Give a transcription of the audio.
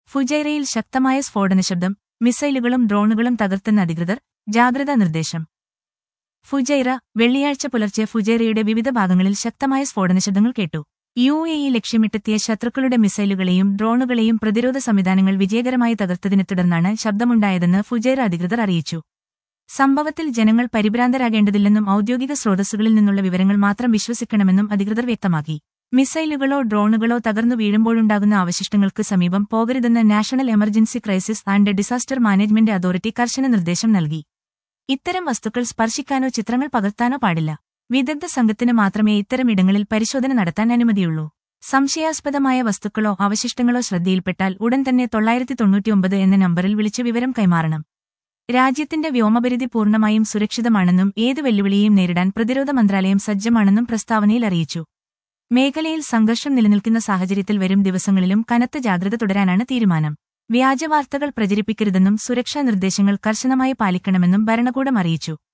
ഫുജൈറയിൽ ശക്തമായ സ്ഫോടന ശബ്ദം മിസൈലുകളും ഡ്രോണുകളും തകർത്തെന്ന അധികൃതർ ജാഗ്രതാ നിർദ്ദേശം ഫുജൈറ വെള്ളിയാഴ്ച പുലർച്ചെ ഫുജൈറയുടെ വിവിധ ഭാഗങ്ങളിൽ ശക്തമായ സ്ഫോടന ശബ്ദങ്ങൾ കേട്ടു യു എ ഇ ലക്ഷ്യമിട്ടെത്തിയ ശത്രുക്കളുടെ മിസൈലുകളെയും ഡ്രോണുകളെയും പ്രതിരോധ സംവിധാനങ്ങൾ വിജയകരമായി തകർത്തതിനെ തുടർന്നാണ് ശബ്ദമുണ്ടായതെന്ന് ഫുജൈറ അധികൃതർ അറിയിച്ചു സംഭവത്തിൽ ജനങ്ങൾ പരിഭ്രാന്തരാകേണ്ടതില്ലെന്നും ഔദ്യോഗിക സ്രോതസ്സുകളിൽ നിന്നുള്ള വിവരങ്ങൾ മാത്രം വിശ്വസിക്കണമെന്നും അധികൃതർ വ്യക്തമാക്കി മിസൈലുകളോ ഡ്രോണുകളോ തകർന്നു വീഴുമ്പോഴുണ്ടാകുന്ന അവശിഷ്ടങ്ങൾക്ക് സമീപം പോകരുതെന്ന് national emergency crisis and disaster management authority കർശന നിർദ്ദേശം നൽകി ഇത്തരം വസ്തുക്കൾ സ്പർശിക്കാനോ ചിത്രങ്ങൾ പകർത്താനോ പാടില്ല വിദഗ്ധ സംഘത്തിന് മാത്രമേ ഇത്തരം ഇടങ്ങളിൽ പരിശോധന നടത്താൻ അനുമതിയുള്ളൂ സംശയാസ്പദമായ വസ്തുക്കളോ അവശിഷ്ടങ്ങളോ ശ്രദ്ധയിൽപ്പെട്ടാൽ ഉടൻ തന്നെ തൊള്ളായിരത്തി തൊണ്ണൂറ്റിയൊമ്പത് എന്ന നമ്പറിൽ വിളിച്ച് വിവരം കൈമാറണം രാജ്യത്തിന്റെ വ്യോമപരിധി പൂർണ്ണമായും സുരക്ഷിതമാണെന്നും ഏത് വെല്ലുവിളിയെയും നേരിടാൻ പ്രതിരോധ മന്ത്രാലയം സജ്ജമാണെന്നും പ്രസ്താവനയിൽ അറിയിച്ചു മേഖലയിൽ സംഘർഷം നിലനിൽക്കുന്ന സാഹചര്യത്തിൽ വരും ദിവസങ്ങളിലും കനത്ത ജാഗ്രത തുടരാനാണ് തീരുമാനം വ്യാജവാർത്തകൾ പ്രചരിപ്പിക്കരുതെന്നും സുരക്ഷാ നിർദ്ദേശങ്ങൾ കർശനമായി പാലിക്കണമെന്നും ഭരണകൂടം അറിയിച്ചു